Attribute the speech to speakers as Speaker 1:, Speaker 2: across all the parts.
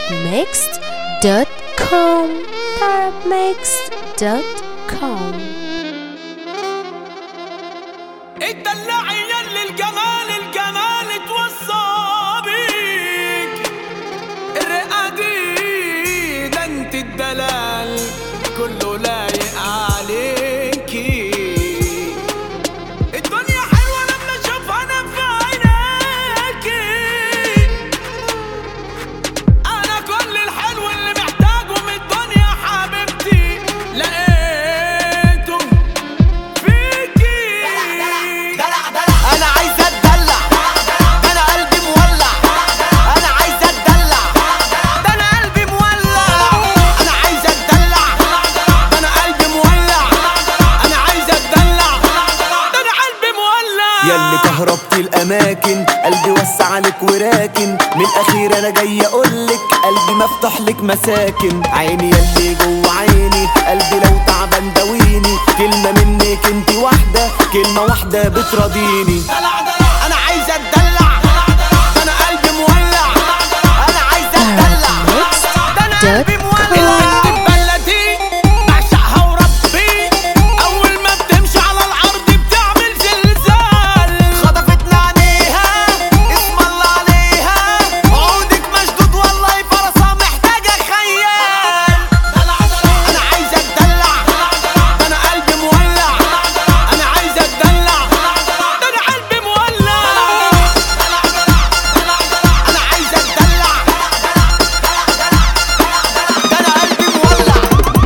Speaker 1: tarabmixed.com tarabmixed.com
Speaker 2: اتدلعي يلي الجمال الجمال توصى بيك الرئة دي ده انت الدلال كله لايق عليكي الدنيا حلوة لما اشوفها انا في عينيكي انا كل الحلو اللي محتاجه من الدنيا حبيبتي لقيته فيكي
Speaker 3: انا عايز اتدلع ده انا قلبي مولع انا عايز اتدلع ده انا قلبي مولع انا عايز اتدلع
Speaker 2: ده انا قلبي مولع انا عايز اتدلع ده انا قلبي مولع
Speaker 3: ياللي كهربت الاماكن قلبي وسع عليك وراكن من الاخير انا جاي اقولك قلبي مفتوح لك مساكن عيني ياللي جوه عيني قلبي لو تعبان داويني كلمه منك انت واحده كلمه واحده بتراضيني انا عايز اتدلع
Speaker 2: ده انا قلبي مولع
Speaker 3: انا عايز اتدلع ده انا قلبي مولع
Speaker 2: البنت البلدي بعشقها وربي اول ما بتمشي على الارض بتعمل زلزال
Speaker 3: خطفتنا عينيها اسم الله عليها عودك مشدود والله فرصة محتاجة خيال
Speaker 2: انا عايز اتدلع ده انا قلبي مولع انا عايز اتدلع ده انا قلبي مولع
Speaker 3: انا عايز اتدلع ده انا قلبي مولع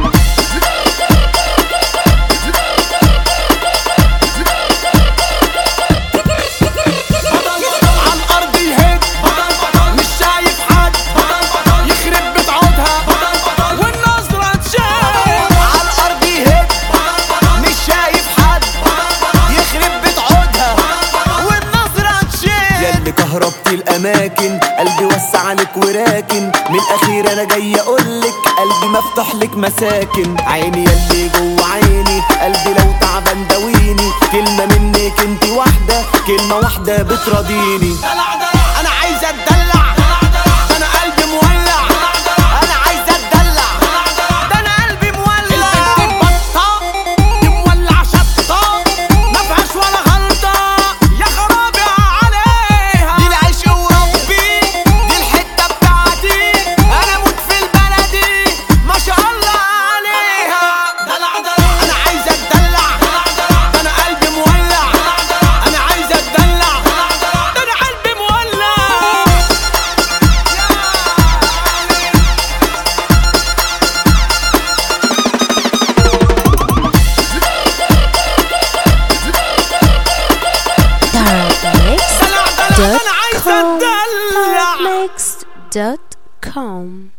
Speaker 2: على الارض يهد مش شايف حد يخرب بيت عودها والنظرة تشاف
Speaker 3: على الارض يهد مش شايف حد يخرب بيت عودها والنظرة تشيل ياللي كهربت الاماكن قلبي وسع عليك وراكن من الاخير انا جاي اقولك قلبي مفتوح لك مساكن عيني ياللي جوه عيني قلبي لو تعبان داويني كلمة منك انت واحدة كلمة واحدة بتراضيني انا عايز اتدلع
Speaker 2: ده انا قلبي مولع
Speaker 3: انا عايز اتدلع ده انا قلبي مولع
Speaker 2: البنت بطة دي مولع شطة ما فيهاش ولا غلطة يا خرابي عليها
Speaker 3: دي العشق وربي دي الحتة بتاعتي انا موت في البلدي ما شاء الله عليها
Speaker 2: انا عايز اتدلع ده انا قلبي مولع انا عايز اتدلع ده انا قلبي مولع دلع دلع انا عايز اتدلع
Speaker 1: tarabmixed.com